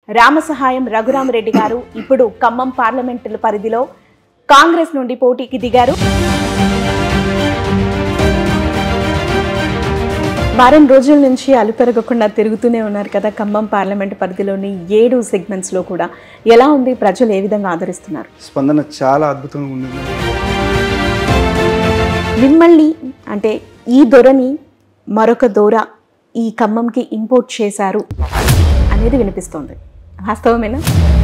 రామసహాయం రఘురామరెడ్డి గారు ఇప్పుడు ఖమ్మం పార్లమెంటు పరిధిలో కాంగ్రెస్ నుండి పోటీకి దిగారు వారం రోజుల నుంచి అలుపెరగకుండా తిరుగుతూనే ఉన్నారు కదా ఖమ్మం పార్లమెంట్ పరిధిలోని ఏడు సెగ్మెంట్స్లో కూడా ఎలా ఉంది ప్రజలు ఏ విధంగా ఆదరిస్తున్నారు స్పందన చాలా అద్భుతంగా ఉంది మిమ్మల్ని అంటే ఈ దొరని మరొక దొర ఈ ఖమ్మంకి ఇంపోర్ట్ చేశారు అనేది వినిపిస్తోంది వాస్తవమేనా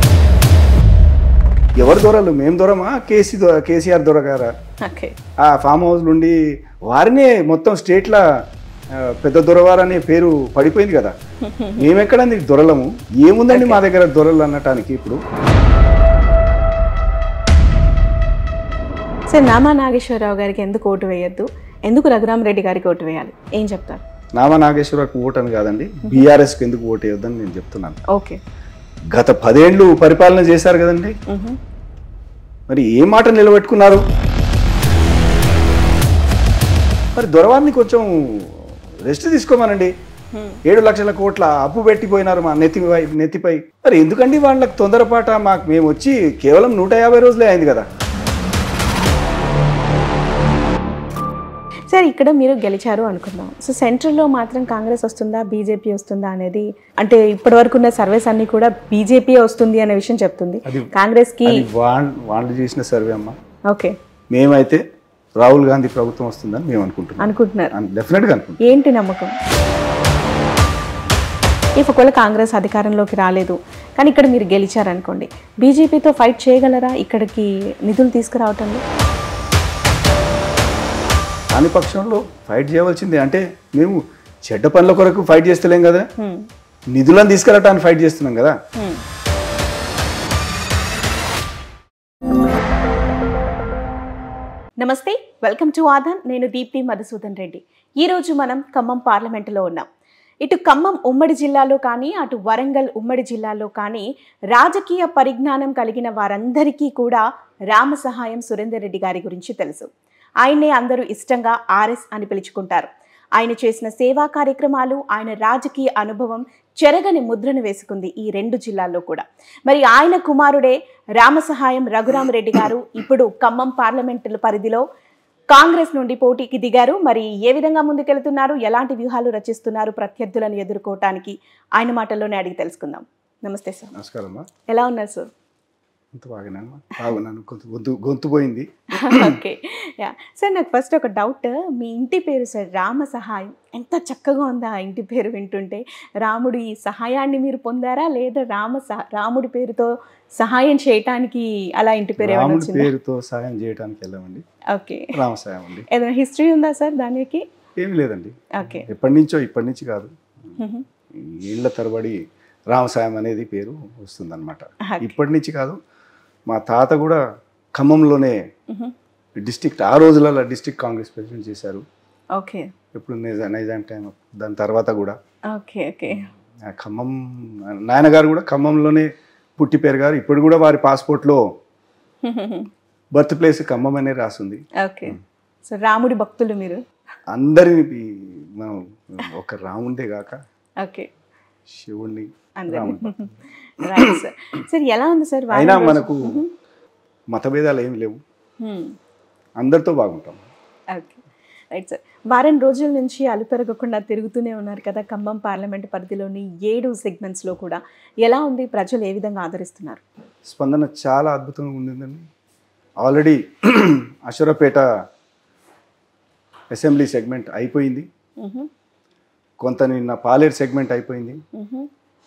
ఎవరు దొరలు మేము దొరమా కేసీ దొర కేసీఆర్ దొర గారా ఓకే ఆ ఫామ్ హౌస్ నుండి వారినే మొత్తం స్టేట్ల ఆ, పెద్ద దొరవారు అనే పేరు పడిపోయింది కదా మేమెక్కడండి దొరలము ఏముందండి మా దగ్గర దొరలు అనటానికి ఇప్పుడు సార్ నామా నాగేశ్వరరావు గారికి ఎందుకు ఓటు వేయొద్దు ఎందుకు రఘురామరెడ్డి గారికి ఓటు వేయాలి ఏం చెప్తారు నామా నాగేశ్వరకు ఓటు అని కాదండి బీఆర్ఎస్కి ఎందుకు ఓటు వేయొద్దని నేను చెప్తున్నాను ఓకే గత పదేళ్ళు పరిపాలన చేశారు కదండి మ్హూ. మరి ఏ మాట నిలబెట్టుకున్నారు మరి దొరవారిని కొంచెం రెస్ట్ తీసుకోమనండి ఏడు లక్షల కోట్ల అప్పు పెట్టిపోయినారు మా నెత్తిపై నెత్తిపై మరి ఎందుకండి వాళ్ళకి తొందరపాట మాకు మేము వచ్చి కేవలం నూట యాభై రోజులే అయింది కదా సార్ ఇక్కడ మీరు గెలిచారు అనుకుందాం సో సెంట్రల్లో మాత్రం కాంగ్రెస్ వస్తుందా బీజేపీ వస్తుందా అనేది అంటే ఇప్పటి వరకు ఉన్న సర్వేస్ అన్ని కూడా బీజేపీ వస్తుంది అనే విషయం చెప్తుంది అది- కాంగ్రెస్ కి అది వాళ్ళ వాళ్ళు చేసిన సర్వే అమ్మ ఓకే మేమైతే రాహుల్ గాంధీ ప్రభుత్వం వస్తుందని మేము అనుకుంటున్నాం అనుకుంటున్నారు డెఫినెట్గా అనుకుంటున్నాం ఏంటి నమ్మకం ఇఫ్ ఒకవేళ కాంగ్రెస్ అధికారంలోకి రాలేదు కానీ ఇక్కడ మీరు గెలిచారనుకోండి బీజేపీతో ఫైట్ చేయగలరా ఇక్కడికి నిధులు తీసుకురావటంలో కాని పక్షంలో ఫైట్ చేయవలసిందే అంటే మేము చెడ్డ పనుల కొరకు ఫైట్ చేస్తలేం కదా హ్మ్. నిధులను తీసుకురావటానికి ఫైట్ చేస్తున్నాం కదా హ్మ్. నమస్తే వెల్కమ్ టు ఆదాన్ నేను దీప్తి మధుసూదన్ రెడ్డి ఈరోజు మనం ఖమ్మం పార్లమెంటులో ఉన్నాం ఇటు ఖమ్మం ఉమ్మడి జిల్లాలో కానీ అటు వరంగల్ ఉమ్మడి జిల్లాలో కానీ రాజకీయ పరిజ్ఞానం కలిగిన వారందరికీ కూడా రామ సహాయం సురేందర్ రెడ్డి గారి గురించి తెలుసు ఆయన్నే అందరూ ఇష్టంగా ఆర్ఎస్ అని పిలుచుకుంటారు ఆయన చేసిన సేవా కార్యక్రమాలు ఆయన రాజకీయ అనుభవం చెరగని ముద్రను వేసుకుంది ఈ రెండు జిల్లాల్లో కూడా మరి ఆయన కుమారుడే రామసహాయం రఘురామరెడ్డి గారు ఇప్పుడు ఖమ్మం పార్లమెంటు పరిధిలో కాంగ్రెస్ నుండి పోటీకి దిగారు మరి ఏ విధంగా ముందుకెళ్తున్నారు ఎలాంటి వ్యూహాలు రచిస్తున్నారు ప్రత్యర్థులను ఎదుర్కోవటానికి ఆయన మాటల్లోనే అడిగి తెలుసుకుందాం నమస్తే సార్ నమస్కారం అమ్మా ఎలా ఉన్నారు సార్ అంత బాగానమ్మా బాగున్నాను కొంత గొంతు గొంతు పోయింది ఓకే యా సార్ నాకు ఫస్ట్ ఒక డౌట్ మీ ఇంటి పేరు సార్ రామ సహాయం ఎంత చక్కగా ఉందా ఆ ఇంటి పేరు వింటుంటే రాముడి సహాయాన్ని మీరు పొందారా లేదా రామ సహ- రాముడి పేరుతో సహాయం చేయటానికి అలా ఇంటి పేరు ఏమైనా రాముడి వచ్చిందా పేరుతో సాయం చేయడానికి వెళ్ళామండి ఓకే రామసాయం అండి ఏదైనా హిస్టరీ ఉందా సార్ దానికి ఏమి లేదండి ఓకే ఎప్పటి నుంచో ఇప్పటి నుంచి కాదు ఏళ్ల తరబడి రామసాయం అనేది పేరు వస్తుందన్నమాట ఇప్పటి నుంచి కాదు మా తాత కూడా ఖమ్మంలోనే డిస్ట్రిక్ట్ ఆ రోజులలో డిస్ట్రిక్ట్ కాంగ్రెస్ ప్రెసిడెంట్ చేశారు ఓకే ఎప్పుడు నిజా నైజాం టైం దాని తర్వాత కూడా ఓకే ఓకే ఆ ఖమ్మం నాయనగారు కూడా ఖమ్మంలోనే పుట్టి పెరిగారు ఇప్పుడు కూడా వారి పాస్పోర్ట్లో బర్త్ ప్లేస్ ఖమ్మం అనే రాస్తుంది ఓకే సో రాముడి భక్తులు మీరు అందరిని ఈ- మనం ఒక రాముండే కాక ఓకే శివుణ్ణి అందరినీ రాముడు రైట్ సార్ సార్ ఎలా ఉంది సార్ వారం అయినా రోజు- మనకు మతభేదాలు ఏమి లేవు హ్మ్. అందరితో బాగుంటాం ఓకే రైట్ సార్ వారం రోజుల నుంచి అలుపెరగకుండా తిరుగుతూనే ఉన్నారు కదా ఖమ్మం పార్లమెంట్ పరిధిలోని ఏడు సెగ్మెంట్స్లో కూడా ఎలా ఉంది ప్రజలు ఏ విధంగా ఆదరిస్తున్నారు స్పందన చాలా అద్భుతంగా ఉండిందండి ఆల్రెడీ అశ్వరపేట అసెంబ్లీ సెగ్మెంట్ అయిపోయింది మ్హూ, కొంత నిన్న పాలేరు సెగ్మెంట్ అయిపోయింది మ్హూ,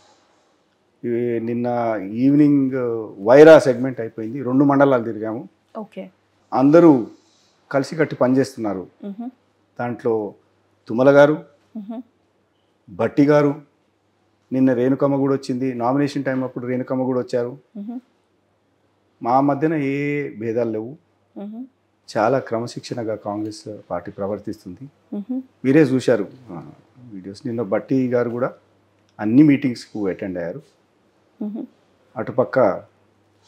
ఈ నిన్న ఈవినింగ్ వైరా సెగ్మెంట్ అయిపోయింది రెండు మండలాలు తిరిగాము ఓకే అందరూ కలిసికట్టి పనిచేస్తున్నారు మ్హూ, దాంట్లో తుమ్మల గారు మ్హూ, భట్టి గారు నిన్న రేణుకమ్మ కూడా వచ్చింది నామినేషన్ టైం అప్పుడు రేణుకమ్మ కూడా వచ్చారు మ్హూ, మా మధ్యన ఏ భేదాలు లేవు మ్హూ, చాలా క్రమశిక్షణగా కాంగ్రెస్ పార్టీ ప్రవర్తిస్తుంది మ్హూ, మీరే చూశారు ఆ, వీడియోస్ నిన్న బట్టి గారు కూడా అన్ని మీటింగ్స్కు అటెండ్ అయ్యారు మ్హూ. అటుపక్క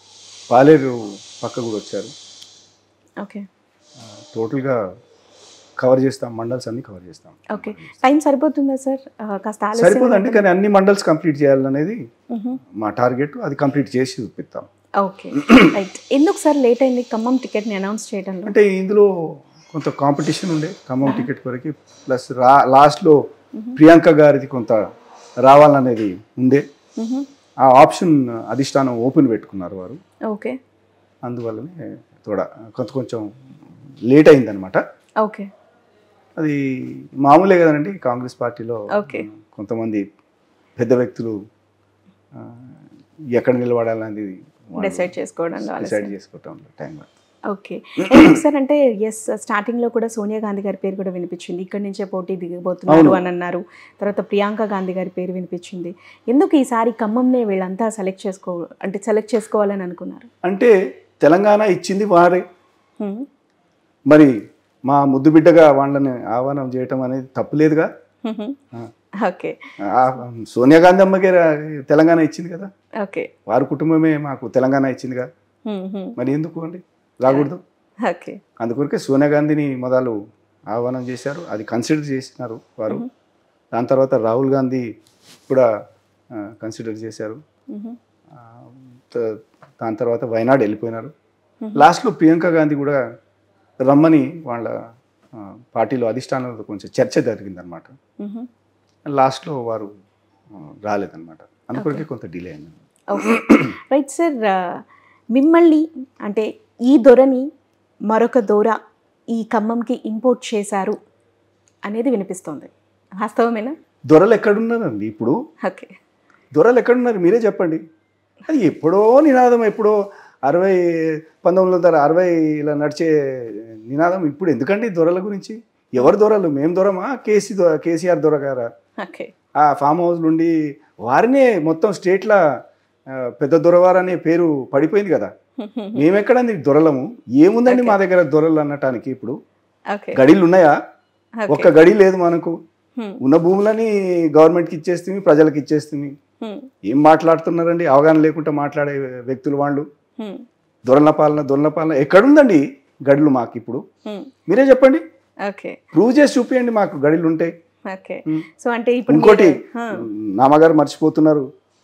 పాలేరు పక్క కూడా వచ్చారు ఓకే ఆ, టోటల్గా కవర్ చేస్తాం మండల్స్ అన్ని కవర్ చేస్తాం ఓకే టైం సరిపోతుందా సార్ ఆ, కాస్త ఆలస్యం సరిపోదండి కానీ అన్ని మండల్స్ కంప్లీట్ చేయాలనేది మ్హూ. మా టార్గెట్ అది కంప్లీట్ చేసి చూపిస్తాం ఓకే రైట్ ఎందుకు సార్ లేట్ అయింది ఖమ్మం టికెట్ని అనౌన్స్ చేయడంలో అంటే ఇందులో కొంత కాంపిటీషన్ ఉండే ఖమ్మం టికెట్ కొరకు ప్లస్ రా లాస్ట్లో ప్రియాంక గారిది కొంత రావాలనేది ఉండే మ్హూ. ఆ ఆప్షన్ అధిష్టానం ఓపెన్ పెట్టుకున్నారు వారు ఓకే అందువల్లనే తోడ కొంత కొంచెం లేట్ అయిందనమాట ఓకే అది మామూలే కదండి కాంగ్రెస్ పార్టీలో Okay. కొంతమంది పెద్ద వ్యక్తులు ఆ, ఎక్కడ నిలబడాలనేది డిసైడ్ చేసుకోవడంలో డిసైడ్ ఆలస్యం చేసుకోవటం టైం ఓకే ఎందుకు సార్ అంటే ఎస్ స్టార్టింగ్ లో కూడా సోనియా గాంధీ గారి పేరు కూడా వినిపించింది ఇక్కడ నుంచే పోటీ దిగబోతున్నారు అవును. అని అన్నారు తర్వాత ప్రియాంక గాంధీ గారి పేరు వినిపించింది ఎందుకు ఈసారి ఖమ్మంనే వీళ్ళంతా సెలెక్ట్ చేసుకో అంటే సెలెక్ట్ చేసుకోవాలని అనుకున్నారు అంటే తెలంగాణ ఇచ్చింది వారే హ్మ్. మరి మా ముద్దు బిడ్డగా వాళ్ళని ఆహ్వానం చేయటం అనేది తప్పులేదుగా హ్మ్. ఆ. ఓకే ఆ, సోనియా గాంధీ అమ్మకే రా- తెలంగాణ ఇచ్చింది కదా ఓకే వారి కుటుంబమే మాకు తెలంగాణ ఇచ్చిందిగా హ్మ్. హ్మ్. మరి ఎందుకు అండి రాకూడదు ఓకే అందుకొరకే సోనియా గాంధీని మొదలు ఆహ్వానం చేశారు అది కన్సిడర్ చేసినారు వారు దాని తర్వాత రాహుల్ గాంధీ కూడా కన్సిడర్ చేశారు హ్మ్. ఆ, త- దాని తర్వాత వైనాడు వెళ్ళిపోయినారు Mhm. లాస్ట్లో ప్రియాంక గాంధీ కూడా రమ్మని వాళ్ళ ఆ, పార్టీలో అధిష్టానంలో కొంచెం చర్చ జరిగిందనమాట హ్మ్. లాస్ట్లో వారు ఆ, రాలేదన్నమాట అందుకొరకే కొంత డిలే అయింది ఓకే రైట్ సార్ మిమ్మల్ని అంటే ఈ దొరని మరొక దొర ఈ ఖమ్మంకి ఇంపోర్ట్ చేశారు అనేది వినిపిస్తోంది వాస్తవమేనా దొరలు ఎక్కడున్నారండి ఇప్పుడు ఓకే దొరలు ఎక్కడున్నారు మీరే చెప్పండి అది ఎప్పుడో నినాదం ఎప్పుడో అరవై పంతొమ్మిది వందల అరవై ఇలా నడిచే నినాదం ఇప్పుడు ఎందుకండి దొరల గురించి ఎవరు దొరలు మేము దొరమా కేసీ దొ కేసీఆర్ దొర గారా ఓకే ఆ ఫామ్ హౌస్ నుండి వారినే మొత్తం స్టేట్ల ఆ, పెద్ద దొరవారు అనే పేరు పడిపోయింది కదా మేమెక్కడండి దొరలము ఏముందండి మా దగ్గర దొరలు అనటానికి ఇప్పుడు ఓకే గడిలు ఉన్నాయా ఒక్క గడి లేదు మనకు ఉన్న భూములని గవర్నమెంట్కి ఇచ్చేస్తుంది ప్రజలకు ఇచ్చేస్తుంది ఏం మాట్లాడుతున్నారండి అవగాహన లేకుండా మాట్లాడే వ్యక్తులు వాళ్ళు దొరల పాలన దొరల పాలన ఎక్కడుందండి గడులు మాకు ఇప్పుడు మీరే చెప్పండి ఓకే ప్రూవ్ చేసి చూపియండి మాకు గడిలు ఉంటాయి ఓకే ఉమ్. సో అంటే ఇప్పుడు ఇంకోటి మీరు- హా, నామగారు మర్చిపోతున్నారు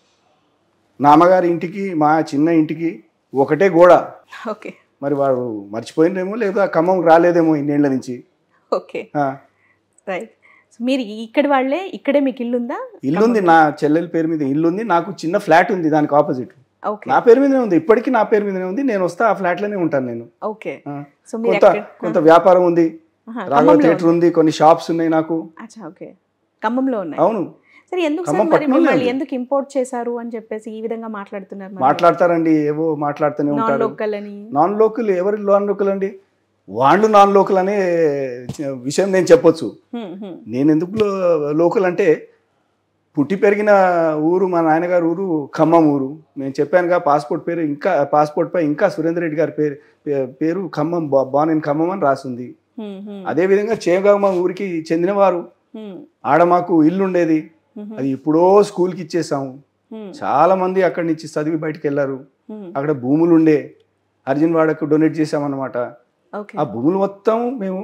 నామగారి ఇంటికి మా చిన్న ఇంటికి ఒకటే గోడ ఓకే మరి వాడు మర్చిపోయిందేమో లేదా ఖమ్మం రాలేదేమో ఇన్నేళ్ల నుంచి ఓకే ఆ, రైట్ సో మీరు ఇక్కడి వాళ్ళే ఇక్కడే మీకు ఇల్లు ఉందా ఇల్లుంది నా చెల్లెల పేరు మీద ఇల్లుంది నాకు చిన్న ఫ్లాట్ ఉంది దానికి ఆపోజిట్ ఓకే నా పేరు మీదనే ఉంది ఇప్పటికీ నా పేరు మీదనే ఉంది నేను వస్తా ఆ ఫ్లాట్లోనే ఉంటాను నేను ఓకే ఆ. సో మీరు కొంత ఎక్కడ కొంత వ్యాపారం ఉంది ఆహా, రాఘవ ఖమ్మంలో థియేటర్ ఉంది కొన్ని షాప్స్ ఉన్నాయి నాకు అచ్చా ఓకే ఖమ్మంలో ఉన్నాయి అవును సరే ఎందుకు సార్ ఖమ్మం మరి పట్టణంలో మిమ్మల్ని ఉంది. ఎందుకు ఇంపోర్ట్ చేశారు అని చెప్పేసి ఈ విధంగా మాట్లాడుతున్నారు మరి? మాట్లాడతారండి ఏవో మాట్లాడుతూనే నాన్ ఉంటారు లోకల్ అని నాన్ లోకల్ ఎవరి నాన్ లోకల్ అండి వాళ్ళు నాన్ లోకల్ అనే విషయం నేను చెప్పొచ్చు హ్మ్, హ్మ్. నేను ఎందుకు లో- లోకల్ అంటే పుట్టి పెరిగిన ఊరు మా నాన్నగారు ఊరు ఖమ్మం ఊరు నేను చెప్పానుగా పాస్పోర్ట్ పేరు ఇంకా పాస్పోర్ట్ పై ఇంకా సురేందర్ రెడ్డి గారి పేరు పే- పేరు ఖమ్మం బా- బాన్ ఇన్ ఖమ్మం అని రాసింది హ్మ్, హ్మ్, అదేవిధంగా చేగామ ఊరికి చెందినవారు హ్మ్, ఆడ మాకు ఇల్లు ఉండేది హ్మ్, అది ఎప్పుడో స్కూల్కి ఇచ్చేసాము హ్మ్, చాలా మంది అక్కడి నుంచి చదివి బయటికి వెళ్ళారు హ్మ్. అక్కడ భూములు ఉండే అర్జున్ వాడకు డొనేట్ చేసామన్నమాట ఓకే ఆ భూములు మొత్తం మేము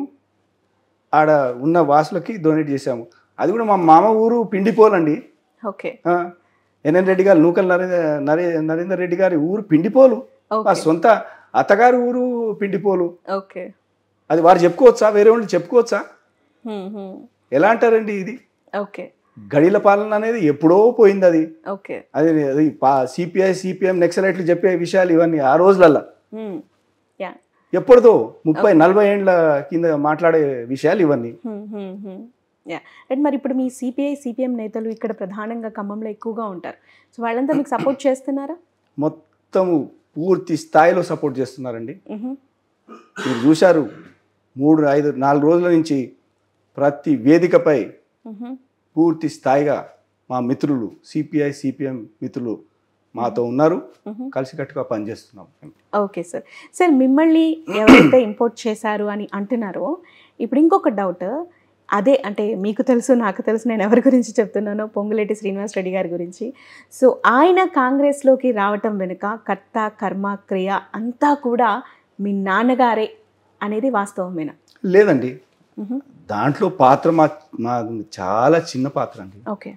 ఆడ ఉన్న వాసులకి డొనేట్ చేసాము అది కూడా మా మామ ఊరు పిండిపోలండి ఓకే ఆ, ఎన్ఎన్ రెడ్డి గారు నూకల్ నరేంద్ర నరే నరేందర్ రెడ్డి గారి ఊరు పిండిపోలు మా ఓకే సొంత అత్తగారి ఊరు పిండిపోలు ఓకే అది వారు చెప్పుకోవచ్చా వేరే వాళ్ళు చెప్పుకోవచ్చా హ్మ్, హ్మ్. ఎలా అంటారండి ఇది ఓకే గడిల పాలన అనేది ఎప్పుడో పోయింది అది ఓకే అది అది సిపిఐ సిపిఎం నెక్సలైట్లు చెప్పే విషయాలు ఇవన్నీ ఆ రోజులల్లా హ్మ్. యా ఎప్పుడుదో ముప్పై నలభై ఏండ్ల కింద మాట్లాడే విషయాలు ఇవన్నీ హ్మ్, హ్మ్, హ్మ్. యా అండ్ మరి ఇప్పుడు మీ సిపిఐ సిపిఎం నేతలు ఇక్కడ ప్రధానంగా ఖమ్మంలో ఎక్కువగా ఉంటారు సో వాళ్ళంతా మీకు సపోర్ట్ చేస్తున్నారా మొత్తము పూర్తి స్థాయిలో సపోర్ట్ చేస్తున్నారండి మ్హూ. మీరు చూశారు మూడు ఐదు నాలుగు రోజుల నుంచి ప్రతి వేదికపై మ్హూ. పూర్తి స్థాయిగా మా మిత్రులు సిపిఐ సిపిఎం మిత్రులు మాతో ఉన్నారు మ్హూ. కలిసికట్టుగా పనిచేస్తున్నాం ఓకే సార్ సార్ మిమ్మల్ని ఎవరైతే ఇంపోర్ట్ చేశారు అని అంటున్నారో ఇప్పుడు ఇంకొక డౌట్ అదే అంటే మీకు తెలుసు నాకు తెలుసు నేను ఎవరి గురించి చెప్తున్నానో పొంగులేటి శ్రీనివాస్ రెడ్డి గారి గురించి సో ఆయన కాంగ్రెస్లోకి రావటం వెనుక కర్త కర్మ క్రియ అంతా కూడా మీ నాన్నగారే అనేది వాస్తవమేనా లేదండి మ్హూ. దాంట్లో పాత్ర మా మా చాలా చిన్న పాత్ర అండి ఓకే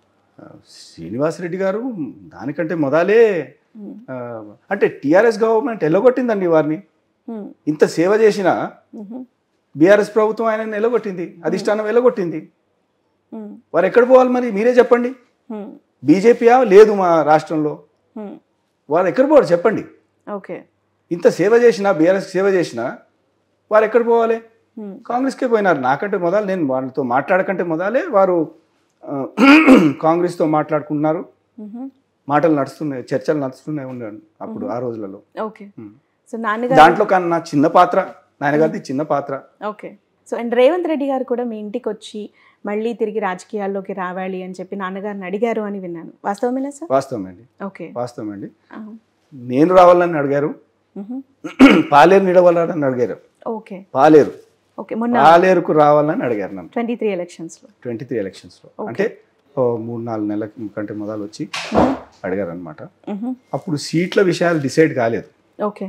శ్రీనివాసరెడ్డి గారు దానికంటే మొదలే మ్. ఆ, అంటే టిఆర్ఎస్ గవర్నమెంట్ ఎల్లగొట్టిందండి వారిని మ్. ఇంత సేవ చేసిన మ్హూ. బీఆర్ఎస్ ప్రభుత్వం ఆయన ఎల్లగొట్టింది అధిష్టానం ఎల్లగొట్టింది మ్. వారు ఎక్కడ పోవాలి మరి మీరే చెప్పండి మ్. బీజేపీయా లేదు మా రాష్ట్రంలో మ్. వారు ఎక్కడ పోవాలి చెప్పండి ఓకే ఇంత సేవ చేసినా బీఆర్ఎస్ సేవ చేసినా వారు ఎక్కడ పోవాలి మ్. కాంగ్రెస్కే పోయినారు నాకంటే మొదలు నేను వాళ్ళతో మాట్లాడకంటే మొదలే వారు ఆ, కాంగ్రెస్తో మాట్లాడుకుంటున్నారు మ్హూ. మాటలు నడుస్తున్నాయి చర్చలు నడుస్తూనే ఉన్నాడు అప్పుడు ఆ రోజులలో ఓకే మ్. సో నాన్నగారు దాంట్లో కానీ నా చిన్న పాత్ర నాన్నగారిది చిన్న పాత్ర okay so and Revanth Reddy గారు కూడా మీ ఇంటికి వచ్చి మళ్ళీ తిరిగి రాజకీయాల్లోకి రావాలి అని చెప్పి నాన్నగారిని అడిగారు అని విన్నాను వాస్తవమేనా సార్ వాస్తవమండి ఓకే వాస్తవమండి ఆ. నేను రావాలని అడిగారు మ్హూ. పాలేరు నిలవాలని అడిగారు ఓకే పాలేరు ఓకే మొన్న పాలేరుకు రావాలని అడిగారు నన్ను ట్వంటీ త్రీ ఎలక్షన్స్లో ట్వంటీ త్రీ ఎలక్షన్స్లో అంటే ఓ మూడు నాలుగు నెలల కంటే మొదలు వచ్చి అడిగారు అనమాట అప్పుడు సీట్ల విషయాలు డిసైడ్ కాలేదు ఓకే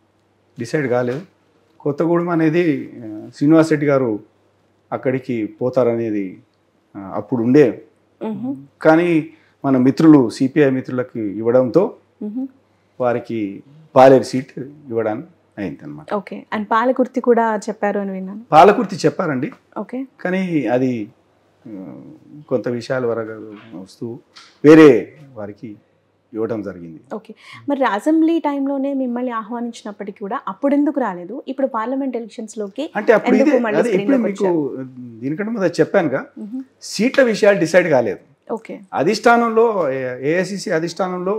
డిసైడ్ కాలేదు కొత్తగూడెం అనేది ఆ, శ్రీనివాస్ రెడ్డి గారు అక్కడికి పోతారనేది ఆ, అప్పుడు ఉండే మ్హూ. కానీ మన మిత్రులు సిపిఐ మిత్రులకు ఇవ్వడంతో మ్హూ. వారికి పాలేరు సీట్ ఇవ్వడానికి అయింది అనమాట ఓకే అండ్ పాలకుర్తి కూడా చెప్పారు అని విన్నాను పాలకుర్తి చెప్పారండి ఓకే కానీ అది ఆ, కొంత విషయాల వరకు వస్తూ వేరే వారికి ఇవ్వడం జరిగింది ఓకే మరి అసెంబ్లీ టైంలోనే మిమ్మల్ని ఆహ్వానించినప్పటికీ కూడా అప్పుడు ఎందుకు రాలేదు ఇప్పుడు పార్లమెంట్ ఎలక్షన్స్లోకి అంటే అప్పుడు ఎందుకు ఇదే మళ్ళీ అదే screen ఇప్పుడు లోకి మీకు దీనికంటే ముందు చెప్పానుగా మ్హూ. సీట్ల విషయాలు డిసైడ్ కాలేదు ఓకే అధిష్టానంలో ఏఐసిసి అధిష్టానంలో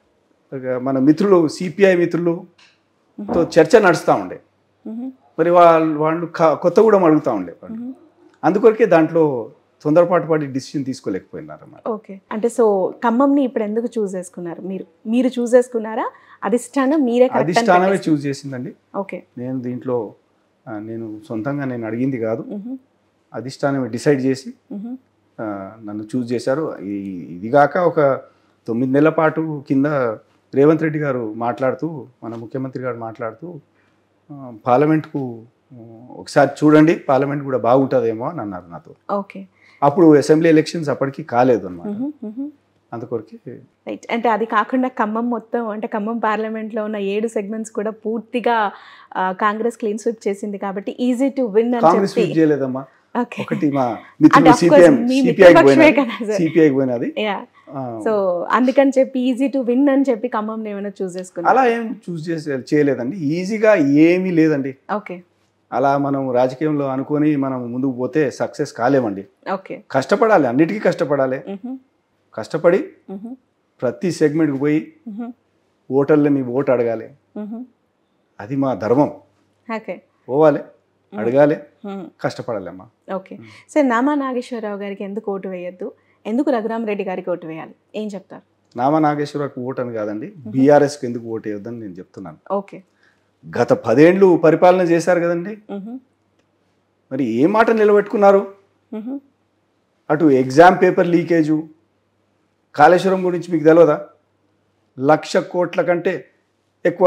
ఒక మన మిత్రులు సిపిఐ మిత్రులు తో చర్చ నడుస్తూ ఉండే మ్హూ. మరి వాళ్ళు వాళ్ళు క- కొత్తగూడెం అడుగుతూ ఉండే వాళ్ళు మ్హూ. అందుకొరకే దాంట్లో తొందరపాటు పడి డిసిషన్ తీసుకోలేకపోయినారు అన్నమాట ఓకే అంటే సో ఖమ్మంని ఇప్పుడు ఎందుకు చూస్ చేసుకున్నారు మీరు మీరు చూస్ చేసుకున్నారా అధిష్టానం మీరే correct అని అధిష్టానమే పెట్టేసి- చూస్ చేసిందండి ఓకే నేను దీంట్లో ఆ, నేను సొంతంగా నేను అడిగింది కాదు మ్హూ. అధిష్టానమే డిసైడ్ చేసి మ్హూ. ఆ, నన్ను చూస్ చేశారు ఈ- ఇది కాక ఒక తొమ్మిది నెలల పాటు కింద రేవంత్ రెడ్డి గారు మాట్లాడుతూ మన ముఖ్యమంత్రి గారు మాట్లాడుతూ ఆ, పార్లమెంట్కు ఆ, ఒకసారి చూడండి పార్లమెంట్ కూడా బాగుంటుందేమో అని అన్నారు నాతో ఓకే అప్పుడు అసెంబ్లీ ఎలక్షన్స్ అప్పటికి కాలేదు అనమాట మ్హూ. మ్హూ. అందుకొరకే రైట్ అంటే అది కాకుండా ఖమ్మం మొత్తం అంటే ఖమ్మం పార్లమెంట్లో ఉన్న ఏడు సెగ్మెంట్స్ కూడా పూర్తిగా ఆ, కాంగ్రెస్ క్లీన్ స్విప్ చేసింది కాబట్టి ఈజీ టు విన్ అని కాంగ్రెస్ చెప్పి ఫిట్ చేయలేదమ్మా ఓకే ఒకటి మా అంటే మిత్రులు of course సిపిఎం మీ సిపిఐకి మిత్రపక్షమే పోయినది కదా సార్. సిపిఐకి పోయినది యా ఆ, సో అందుకని చెప్పి ఈజీ టు విన్ అని చెప్పి ఖమ్మం ఏమైనా చూస్ చేసుకున్నారు అలా ఏం చూస్ చేసే చేయలేదండి ఈజీగా ఏమీ లేదండి ఓకే అలా మనం రాజకీయంలో అనుకొని మనం ముందుకు పోతే సక్సెస్ కాలేమండి ఓకే కష్టపడాలి అన్నిటికీ కష్టపడాలి మ్హూ. కష్టపడి మ్హూ. ప్రతి సెగ్మెంట్కి పోయి మ్హూ. ఓటర్లని ఓటు అడగాలి మ్హూ. అది మా ధర్మం ఓకే పోవాలి అడగాలి మ్మ్. కష్టపడాలి అమ్మా ఓకే సార్ నామా నాగేశ్వరరావు గారికి ఎందుకు ఓటు వేయొద్దు ఎందుకు రఘురామ్ రెడ్డి గారికి ఓటు వేయాలి ఏం చెప్తారు నామ నాగేశ్వరకు ఓటు అని కాదండి బీఆర్ఎస్కి ఎందుకు ఓటు వేయొద్దని నేను చెప్తున్నాను ఓకే గత పదేండ్లు పరిపాలన చేశారు కదండి మ్హూ. మరి ఏ మాట నిలబెట్టుకున్నారు మ్హూ. అటు ఎగ్జామ్ పేపర్ లీకేజు కాళేశ్వరం గురించి మీకు తెలియదా లక్ష కోట్ల కంటే ఎక్కువ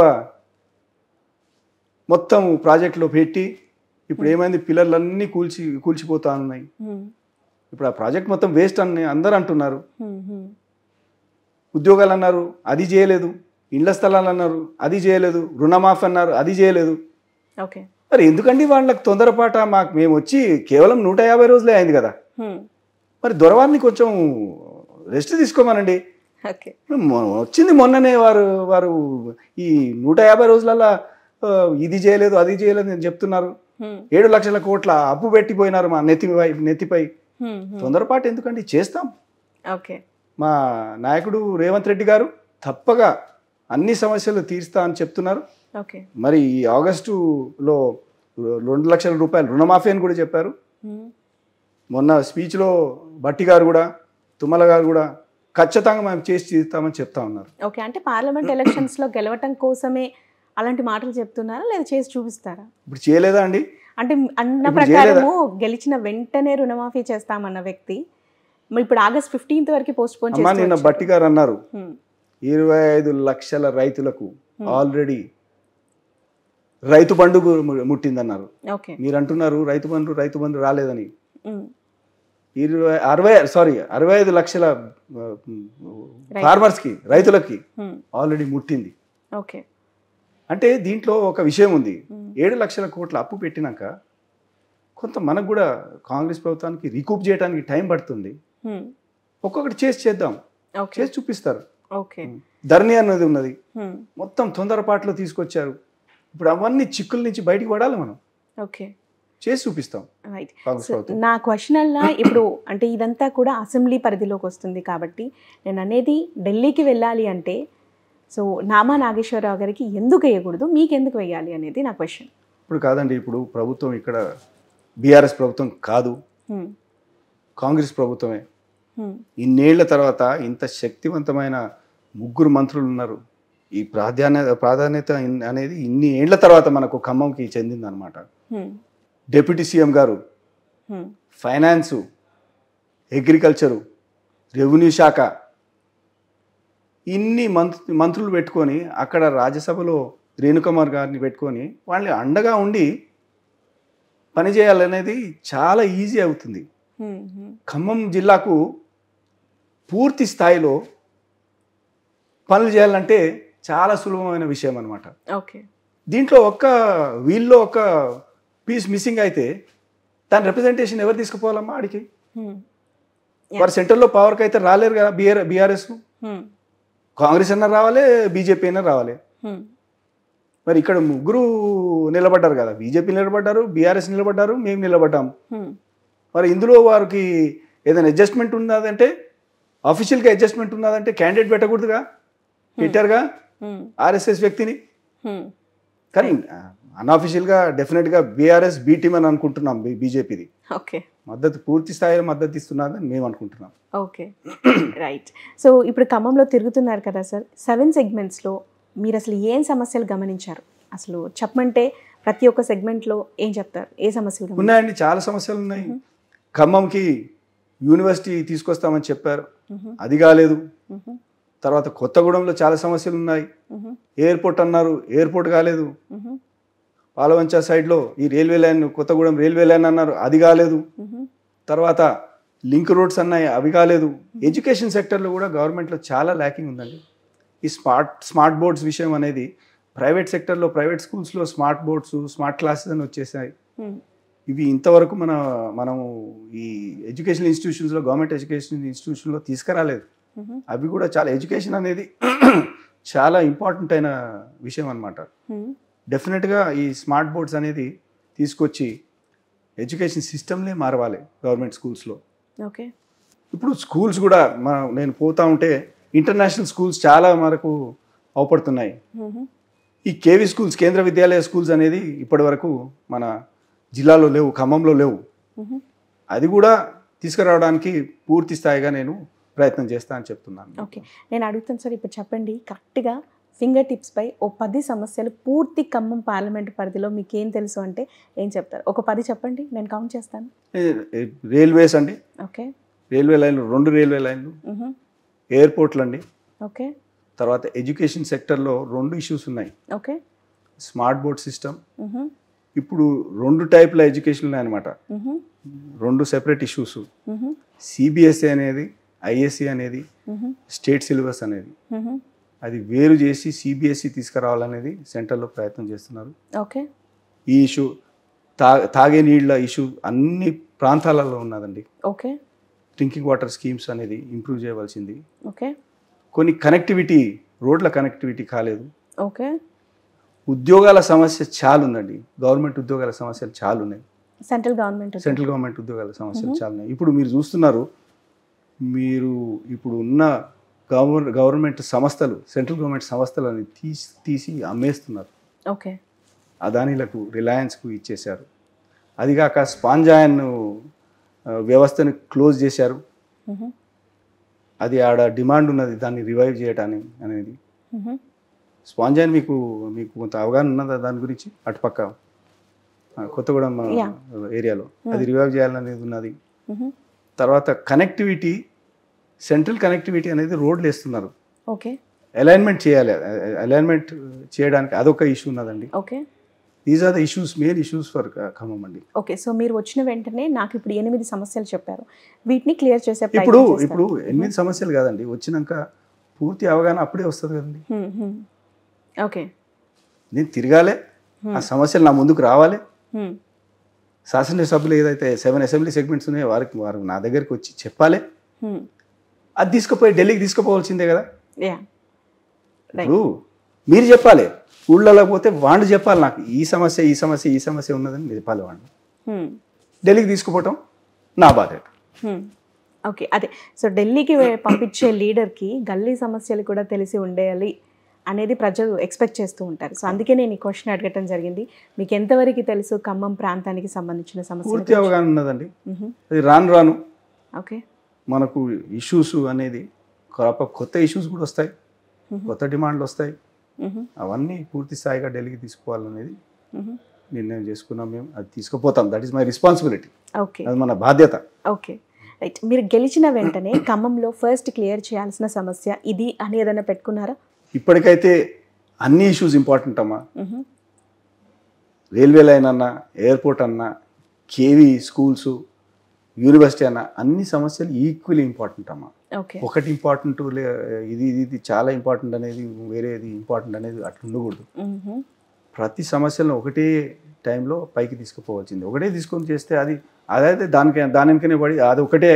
మొత్తం ప్రాజెక్టులో పెట్టి ఇప్పుడు ఏమైంది పిల్లర్లన్నీ కూల్చి కూల్చిపోతా ఉన్నాయి మ్మ్. ఇప్పుడు ఆ ప్రాజెక్ట్ మొత్తం వేస్ట్ అని అందరూ అంటున్నారు మ్మ్. మ్మ్. ఉద్యోగాలు అన్నారు అది చేయలేదు ఇండ్ల స్థలాలు అన్నారు అది చేయలేదు రుణమాఫీ అన్నారు అది చేయలేదు ఓకే మరి ఎందుకండి వాళ్ళకి తొందరపాట మాకు మేము వచ్చి కేవలం నూట యాభై రోజులే అయింది కదా మ్మ్. మరి దొరవారిని కొంచెం రెస్ట్ తీసుకోమనండి ఓకే మొ- వచ్చింది మొన్ననే వారు వారు ఈ నూట యాభై రోజులల్లా ఆ, ఇది చేయలేదు అది చేయలేదు అని చెప్తున్నారు మ్మ్. ఏడు లక్షల కోట్ల అప్పు పెట్టిపోయినారు మా నెత్తిపై నెత్తిపై మ్మ్. మ్మ్. తొందరపాటు ఎందుకండి చేస్తాం ఓకే మా నాయకుడు రేవంత్ రెడ్డి గారు తప్పగా అన్ని సమస్యలు తీరుస్తా అని చెప్తున్నారు ఓకే మరి ఈ ఆగస్టులో రెండు లక్షల రూపాయలు రుణమాఫీ అని కూడా చెప్పారు మ్మ్. మొన్న స్పీచ్లో బట్టి గారు కూడా తుమ్మల గారు కూడా ఖచ్చితంగా మేము చేసి తీస్తామని చెప్తా ఉన్నారు ఓకే అంటే పార్లమెంట్ ఎలక్షన్స్ లో గెలవటం కోసమే అలాంటి మాటలు చెప్తున్నారా లేదా చేసి చూపిస్తారా ఇప్పుడు చేయలేదా అండి అంటే అన్న ఇప్పుడు ప్రకారము గెలిచిన వెంటనే రుణమాఫీ చేస్తామన్న వ్యక్తి మరి ఇప్పుడు ఆగస్ట్ ఫిఫ్టీన్త్ వరకు పోస్ట్ పోన్ అమ్మా నిన్న బట్టి గారు అన్నారు హ్మ్. ఇరవై ఐదు లక్షల రైతులకు ఆల్రెడీ రైతు బంధు గు- ము- ముట్టిందన్నారు ఓకే మీరు అంటున్నారు రైతు బంధు రైతు బంధు రాలేదని ఉమ్, ఇరవై అరవై సారీ అరవై ఐదు లక్షల ఫార్మర్స్కి రైతులకి ఉమ్, ఆల్రెడీ ముట్టింది ఓకే అంటే దీంట్లో ఒక విషయం ఉంది ఉమ్, ఏడు లక్షల కోట్ల అప్పు పెట్టినాక కొంత మనకు కూడా కాంగ్రెస్ ప్రభుత్వానికి రికూప్ చేయడానికి టైం పడుతుంది ఉమ్, ఒక్కొక్కటి చేసి చేద్దాం ఓకే చేసి చూపిస్తారు ఓకే ధరణి అన్నది ఉన్నది ఉమ్, మొత్తం తొందరపాట్లో తీసుకొచ్చారు ఇప్పుడు అవన్నీ చిక్కుల నుంచి బయటికి పడాలి మనం ఓకే చేసి చూపిస్తాం రైట్ కాంగ్రెస్ సో ప్రభుత్వం నా క్వశ్చన్ అలా ఇప్పుడు అంటే ఇదంతా కూడా అసెంబ్లీ పరిధిలోకి వస్తుంది కాబట్టి నేను అనేది ఢిల్లీకి వెళ్ళాలి అంటే సో నామా నాగేశ్వరరావు గారికి ఎందుకు వేయకూడదు మీకు ఎందుకు వేయాలి అనేది నా క్వశ్చన్ ఇప్పుడు కాదండి ఇప్పుడు ప్రభుత్వం ఇక్కడ బీఆర్ఎస్ ప్రభుత్వం కాదు కాంగ్రెస్ ప్రభుత్వమే ఇన్నేళ్ల తర్వాత ఇంత శక్తివంతమైన ముగ్గురు మంత్రులు ఉన్నారు ఈ ప్రాధాన్యత ప్రాధాన్యత ఇన్- అనేది ఇన్ని ఏళ్ల తర్వాత మనకు ఖమ్మంకి చెందిందనమాట డిప్యూటీ సీఎం గారు ఫైనాన్సు అగ్రికల్చరు రెవెన్యూ శాఖ ఇన్ని మంత్రు మంత్రులు పెట్టుకొని అక్కడ రాజ్యసభలో రేణుకుమార్ గారిని పెట్టుకొని వాళ్ళని అండగా ఉండి పనిచేయాలనేది చాలా ఈజీ అవుతుంది ఖమ్మం జిల్లాకు పూర్తి స్థాయిలో పనులు చేయాలంటే చాలా సులభమైన విషయం అనమాట ఓకే దీంట్లో ఒక్క వీల్లో ఒక పీస్ మిస్సింగ్ అయితే దాని రిప్రజెంటేషన్ ఎవరు తీసుకుపోవాలమ్మా ఆడికి వారు సెంటర్లో పవర్కి అయితే రాలేరు కదా బీఆర్ బీఆర్ఎస్ కాంగ్రెస్ అన్నా రావాలి బీజేపీ అయినా రావాలి మరి ఇక్కడ ముగ్గురు నిలబడ్డారు కదా బీజేపీ నిలబడ్డారు బీఆర్ఎస్ నిలబడ్డారు మేము నిలబడ్డాం మరి ఇందులో వారికి ఏదైనా అడ్జస్ట్మెంట్ ఉన్నదంటే అఫీషియల్గా అడ్జస్ట్మెంట్ ఉన్నదంటే క్యాండిడేట్ పెట్టకూడదుగా పెట్టారుగా ఆర్ఎస్ఎస్ వ్యక్తిని కానీ అన్అఫీషియల్గా డెఫినెట్గా బీఆర్ఎస్ బీ టీమ్ అని అనుకుంటున్నాం బీజేపీది ఓకే మద్దతు పూర్తి స్థాయిలో మద్దతు ఇస్తున్నదని మేము అనుకుంటున్నాం ఓకే రైట్ సో ఇప్పుడు ఖమ్మంలో తిరుగుతున్నారు కదా సార్ సెవెన్ సెగ్మెంట్స్లో మీరు అసలు ఏం సమస్యలు గమనించారు అసలు చెప్పమంటే ప్రతి ఒక్క సెగ్మెంట్లో ఏం చెప్తారు ఏ సమస్యలు గమనించారు? ఉన్నాయండి చాలా సమస్యలు ఉన్నాయి ఖమ్మంకి యూనివర్సిటీ తీసుకొస్తామని చెప్పారు మ్మ్. అది కాలేదు మ్మ్. తర్వాత కొత్తగూడెంలో చాలా సమస్యలు ఉన్నాయి మ్మ్. ఎయిర్పోర్ట్ అన్నారు ఎయిర్పోర్ట్ కాలేదు మ్మ్. పాలవంచ సైడ్లో ఈ railway line Kothagudem railway line అన్నారు అది కాలేదు మ్మ్. తర్వాత లింక్ రోడ్స్ అన్నాయి అవి కాలేదు ఎడ్యుకేషన్ సెక్టర్లో కూడా గవర్నమెంట్లో చాలా ల్యాకింగ్ ఉందండి ఈ స్మార్ట్ స్మార్ట్ బోర్డ్స్ విషయం అనేది ప్రైవేట్ సెక్టర్లో ప్రైవేట్ స్కూల్స్లో స్మార్ట్ బోర్డ్స్ స్మార్ట్ క్లాసెస్ అని వచ్చేసాయి మ్మ్. ఇవి ఇంతవరకు మన మనము ఈ ఎడ్యుకేషన్ ఇన్స్టిట్యూషన్స్లో గవర్నమెంట్ ఎడ్యుకేషన్ ఇన్స్టిట్యూషన్లో తీసుకురాలేదు మ్మ్. అవి కూడా చాలా ఎడ్యుకేషన్ అనేది చాలా ఇంపార్టెంట్ అయిన విషయం అనమాట మ్మ్. డెఫినెట్గా ఈ స్మార్ట్ బోర్డ్స్ అనేది తీసుకొచ్చి ఎడ్యుకేషన్ సిస్టమ్లే మారవాలి గవర్నమెంట్ స్కూల్స్లో ఓకే ఇప్పుడు స్కూల్స్ కూడా మన నేను పోతా ఉంటే ఇంటర్నేషనల్ స్కూల్స్ చాలా మనకు అవపడుతున్నాయి మ్మ్. ఈ కేవీ స్కూల్స్ కేంద్ర విద్యాలయ స్కూల్స్ అనేది ఇప్పటి వరకు మన జిల్లాలో లేవు ఖమ్మంలో లేవు మ్మ్. అది కూడా తీసుకురావడానికి పూర్తి స్థాయిగా నేను ప్రయత్నం చేస్తా అని చెప్తున్నాను ఓకే నేను అడుగుతాను సార్ ఇప్పుడు చెప్పండి కరెక్ట్గా ఫింగర్ టిప్స్పై ఓ పది సమస్యలు పూర్తి ఖమ్మం పార్లమెంట్ పరిధిలో మీకు ఏం తెలుసు అంటే ఏం చెప్తారు ఒక పది చెప్పండి నేను కౌంట్ చేస్తాను ఏ- ఏ- రైల్వేస్ అండి ఓకే రైల్వే లైన్లు రెండు రైల్వే లైన్లు మ్మ్. ఎయిర్పోర్ట్లు అండి ఓకే తర్వాత ఎడ్యుకేషన్ సెక్టర్లో రెండు ఇష్యూస్ ఉన్నాయి ఓకే స్మార్ట్ బోర్డ్ సిస్టమ్ మ్మ్. ఇప్పుడు రెండు టైప్ల ఎడ్యుకేషన్ ఉన్నాయన్నమాట మ్మ్. రెండు సెపరేట్ ఇష్యూస్ మ్మ్. సిబిఎస్ఈ అనేది ఐఎస్సి అనేది మ్మ్. స్టేట్ సిలబస్ అనేది మ్మ్. అది వేరు చేసి సిబిఎస్ఈ తీసుకురావాలనేది సెంటర్లో ప్రయత్నం చేస్తున్నారు ఓకే ఈ ఇష్యూ తా తాగే నీళ్ళ ఇష్యూ అన్ని ప్రాంతాలలో ఉన్నదండి ఓకే డ్రింకింగ్ వాటర్ స్కీమ్స్ అనేది ఇంప్రూవ్ చేయవలసింది ఓకే కొన్ని కనెక్టివిటీ రోడ్ల కనెక్టివిటీ కాలేదు ఓకే ఉద్యోగాల సమస్య చాలా ఉందండి గవర్నమెంట్ ఉద్యోగాల సమస్యలు చాలా ఉన్నాయి సెంట్రల్ గవర్నమెంట్ సెంట్రల్ గవర్నమెంట్ ఉద్యోగాల సమస్యలు చాలా ఉన్నాయి ఇప్పుడు మీరు చూస్తున్నారు మీరు ఇప్పుడు ఉన్న గవర్నమెంట్ గవర్నమెంట్ సంస్థలు సెంట్రల్ గవర్నమెంట్ సంస్థలని తీసి తీసి అమ్మేస్తున్నారు ఓకే అదానీలకు రిలయన్స్కు ఇచ్చేశారు అదిగాక స్పాంజాయన్ ఆ, వ్యవస్థని క్లోజ్ చేశారు మ్మ్. అది ఆడ డిమాండ్ ఉన్నది దాన్ని రివైవ్ చేయటానికి అనేది మ్మ్. స్పాంజాయన్ మీకు మీకు కొంత అవగాహన ఉన్నదా దాని గురించి అటుపక్క ఆ, కొత్తగూడెం ఆ, Yeah. ఏరియాలో అది రివైవ్ చేయాలనేది ఉన్నది మ్మ్. తర్వాత కనెక్టివిటీ సెంట్రల్ కనెక్టివిటీ అనేది రోడ్లు వేస్తున్నారు ఓకే అలైన్మెంట్ చేయాలి అలైన్మెంట్ చేయడానికి అదొక ఇష్యూ ఉన్నదండి okay these are the issues main issues for Khammam అండి ఓకే సో మీరు వచ్చిన వెంటనే నాకు ఇప్పుడు ఎనిమిది సమస్యలు చెప్పారు వీటిని క్లియర్ చేసే ఇప్పుడు ప్రయత్నం చేస్తారు. ఇప్పుడు ఎనిమిది సమస్యలు కాదండి వచ్చినాక పూర్తి అవగాహన అప్పుడే వస్తుంది కదండి హ్మ్, హ్మ్. ఓకే నేను తిరగాలి ఆ సమస్యలు నా ముందుకు రావాలి హ్మ్, శాసనసభ్యులు ఏదైతే సెవెన్ అసెంబ్లీ సెగ్మెంట్స్ ఉన్నాయో వారికి వారు నా దగ్గరికి వచ్చి చెప్పాలి హ్మ్. అది తీసుకుపోయి ఢిల్లీకి తీసుకుపోవాల్సిందే కదా యా రైట్ ఇప్పుడు మీరు చెప్పాలి ఊళ్ళలో పోతే వాళ్ళు చెప్పాలి నాకు ఈ సమస్య ఈ సమస్య ఈ సమస్య ఉన్నదని మీరు చెప్పాలి వాళ్ళు హ్మ్, ఢిల్లీకి తీసుకుపోవటం నా బాధ్యత హ్మ్. ఓకే అదే సో ఢిల్లీకి వే- పంపించే లీడర్కి గల్లీ సమస్యలు కూడా తెలిసి ఉండేయాలి అనేది ప్రజలు ఎక్స్పెక్ట్ చేస్తూ ఉంటారు సో అందుకే నేను ఈ క్వశ్చన్ అడగటం జరిగింది మీకు ఎంతవరకు తెలుసు ఖమ్మం ప్రాంతానికి సంబంధించిన సమస్యలు పూర్తి అవగాహన ఉన్నదండి మ్హూ. అది రాను రాను ఓకే మనకు ఇష్యూస్ అనేది కొత్త- కొత్త ఇష్యూస్ కూడా వస్తాయి కొత్త డిమాండ్లు వస్తాయి మ్హూ. అవన్నీ పూర్తి స్థాయిగా ఢిల్లీకి తీసుకోవాలనేది మ్హూ. నిర్ణయం చేసుకున్నాం మేము అది తీసుకుపోతాం that is my responsibility okay అది మన బాధ్యత ఓకే రైట్ మీరు గెలిచిన వెంటనే ఖమ్మంలో ఫస్ట్ క్లియర్ చేయాల్సిన సమస్య ఇది అని ఏదైనా పెట్టుకున్నారా ఇప్పటికైతే అన్ని ఇష్యూస్ ఇంపార్టెంట్ అమ్మా మ్హూ. రైల్వే లైన్ అన్నా ఎయిర్పోర్ట్ అన్నా కేవీ స్కూల్స్ యూనివర్సిటీ అన్నా అన్ని సమస్యలు ఈక్వల్లీ ఇంపార్టెంట్ అమ్మా ఓకే ఒకటి ఇంపార్టెంట్ లే ఇది ఇది ఇది చాలా ఇంపార్టెంట్ అనేది వేరేది ఇంపార్టెంట్ అనేది అట్లా ఉండకూడదు మ్హూ. ప్రతి సమస్యలను ఒకటే టైంలో పైకి తీసుకుపోవాల్సింది ఒకటే తీసుకొని చేస్తే అది అదైతే దానికి దాని వెనుకనే పడి అది ఒకటే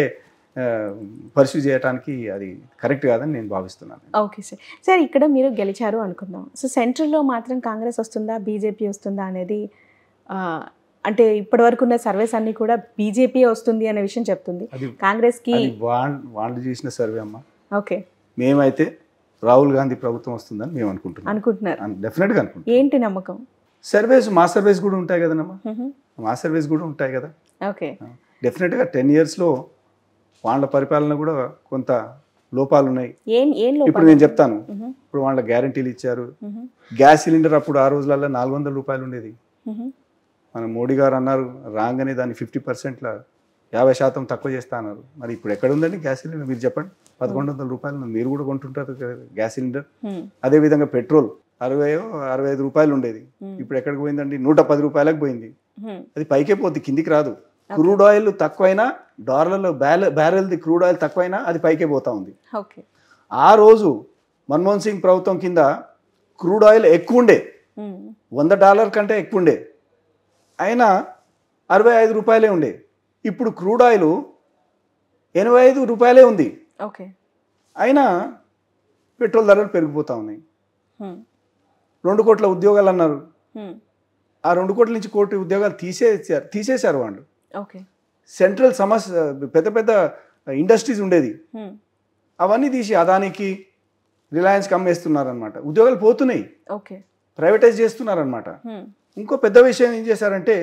పర్సూ చేయడానికి అది కరెక్ట్ కాదని నేను భావిస్తున్నాను ఓకే సార్ సార్ ఇక్కడ మీరు గెలిచారు అనుకుందాం సో సెంట్రల్లో మాత్రం కాంగ్రెస్ వస్తుందా బీజేపీ వస్తుందా అనేది ఆ, అంటే ఇప్పటి వరకు ఉన్న సర్వేస్ అన్ని కూడా బీజేపీ వస్తుంది అనే విషయం చెప్తుంది అది కాంగ్రెస్కి అది వాళ్ళు వాళ్ళు చేసిన సర్వే అమ్మ ఓకే మేమైతే రాహుల్ గాంధీ ప్రభుత్వం వస్తుందని మేము అనుకుంటున్నాం అనుకుంటున్నారు డెఫినెట్గా అనుకుంటున్నాం ఏంటి నమ్మకం సర్వేస్ మా సర్వేస్ కూడా ఉంటాయి కదనమ్మా మ్హూ. మా సర్వేస్ కూడా ఉంటాయి కదా ఓకే డెఫినెట్గా టెన్ ఇయర్స్లో వాళ్ళ పరిపాలన కూడా కొంత లోపాలు ఉన్నాయి ఏం ఏం ఇప్పుడు లోపల నేను చెప్తాను మ్హూ. ఇప్పుడు వాళ్ళ గ్యారంటీలు ఇచ్చారు మ్హూ. గ్యాస్ సిలిండర్ అప్పుడు ఆ రోజులలో నాలుగు వందల రూపాయలు ఉండేది మ్హూ. మన మోడీ గారు అన్నారు రాగానే దాన్ని ఫిఫ్టీ పర్సెంట్లో యాభై శాతం తక్కువ చేస్తా అన్నారు మరి ఇప్పుడు ఎక్కడ ఉందండి గ్యాస్ సిలిండర్ మీరు చెప్పండి పదకొండు వందల రూపాయలు ఉంది. మీరు కూడా కొంటుంటారు కదా గ్యాస్ సిలిండర్ మ్మ్. అదేవిధంగా పెట్రోల్ అరవై అరవై ఐదు రూపాయలు ఉండేది మ్మ్. ఇప్పుడు ఎక్కడికి పోయిందండి నూట పది రూపాయలకు పోయింది మ్మ్. అది పైకే పోద్ది కిందికి రాదు క్రూడ్ ఆయిల్ తక్కువైనా డాలర్లో బ్యాల బ్యారెల్ది క్రూడ్ ఆయిల్ తక్కువైనా అది పైకే పోతా ఉంది ఓకే ఆ రోజు మన్మోహన్ సింగ్ ప్రభుత్వం కింద క్రూడ్ ఆయిల్ ఎక్కువ ఉండే మ్మ్. వంద డాలర్ కంటే ఎక్కువ ఉండే అయినా అరవై ఐదు రూపాయలే ఉండే ఇప్పుడు క్రూడ్ ఆయిల్ ఎనభై ఐదు రూపాయలే ఉంది ఓకే అయినా పెట్రోల్ ధరలు పెరిగిపోతూ ఉన్నాయి మ్మ్. రెండు కోట్ల ఉద్యోగాలు అన్నారు మ్మ్. ఆ రెండు కోట్ల నుంచి కోటి ఉద్యోగాలు తీసేసారు తీసేశారు వాళ్ళు ఓకే సెంట్రల్ సమస్య పెద్ద పెద్ద ఇండస్ట్రీస్ ఉండేది మ్మ్. అవన్నీ తీసి అదానికి రిలయన్స్కి అమ్మేస్తున్నారనమాట ఉద్యోగాలు పోతున్నాయి ఓకే ప్రైవేటైజ్ చేస్తున్నారనమాట మ్మ్. ఇంకో పెద్ద విషయం ఏం చేశారంటే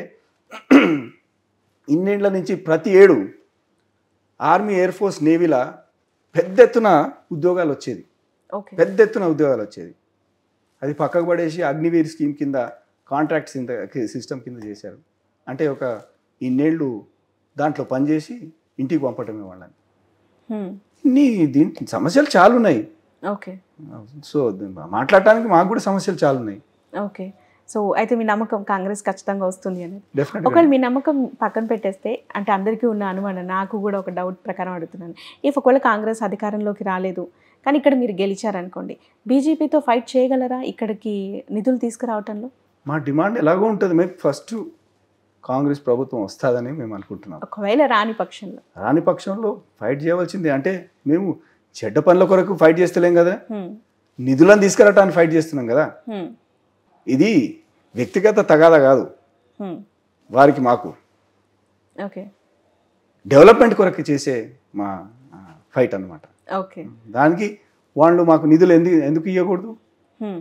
ఇన్నేళ్ల నుంచి ప్రతి ఏడు ఆర్మీ ఎయిర్ ఫోర్స్ నేవీలా పెద్ద ఎత్తున ఉద్యోగాలు వచ్చేది ఓకే పెద్ద ఎత్తున ఉద్యోగాలు వచ్చేది అది పక్కకు పడేసి అగ్నివీర్ స్కీమ్ కింద కాంట్రాక్ట్స్ కింద సిస్టమ్ కింద చేశారు అంటే ఒక ఇన్నేళ్ళు దాంట్లో పనిచేసి ఇంటికి పంపటమే వాళ్ళని మ్మ్. ఇన్ని దీంట్లో సమస్యలు చాలా ఉన్నాయి ఓకే సో మాట్లాడటానికి మాకు కూడా సమస్యలు చాలా ఉన్నాయి ఓకే సో అయితే మీ నమ్మకం కాంగ్రెస్ ఖచ్చితంగా వస్తుంది అనేది డెఫినెట్గా ఒకవేళ మీ నమ్మకం పక్కన పెట్టేస్తే అంటే అందరికీ ఉన్న అనుమానం నాకు కూడా ఒక డౌట్ ప్రకారం అడుగుతున్నాను ఇఫ్ ఒకవేళ కాంగ్రెస్ అధికారంలోకి రాలేదు కానీ ఇక్కడ మీరు గెలిచారనుకోండి బీజేపీతో ఫైట్ చేయగలరా ఇక్కడికి నిధులు తీసుకురావటంలో మా డిమాండ్ ఎలాగో ఉంటుంది మేము ఫస్ట్ కాంగ్రెస్ ప్రభుత్వం వస్తుందని మేము అనుకుంటున్నాం ఒకవేళ రాని పక్షంలో రాని పక్షంలో ఫైట్ చేయవలసిందే అంటే మేము చెడ్డ పనుల కొరకు ఫైట్ చేస్తలేం కదా హ్మ్, నిధులను తీసుకురావటానికి ఫైట్ చేస్తున్నాం కదా హ్మ్, ఇది వ్యక్తిగత తగాదా కాదు హ్మ్. వారికి మాకు ఓకే డెవలప్మెంట్ కొరకు చేసే మా ఫైట్ అన్నమాట ఓకే దానికి వాళ్ళు మాకు నిధులు ఎందుకు ఎందుకు ఇవ్వకూడదు హ్మ్.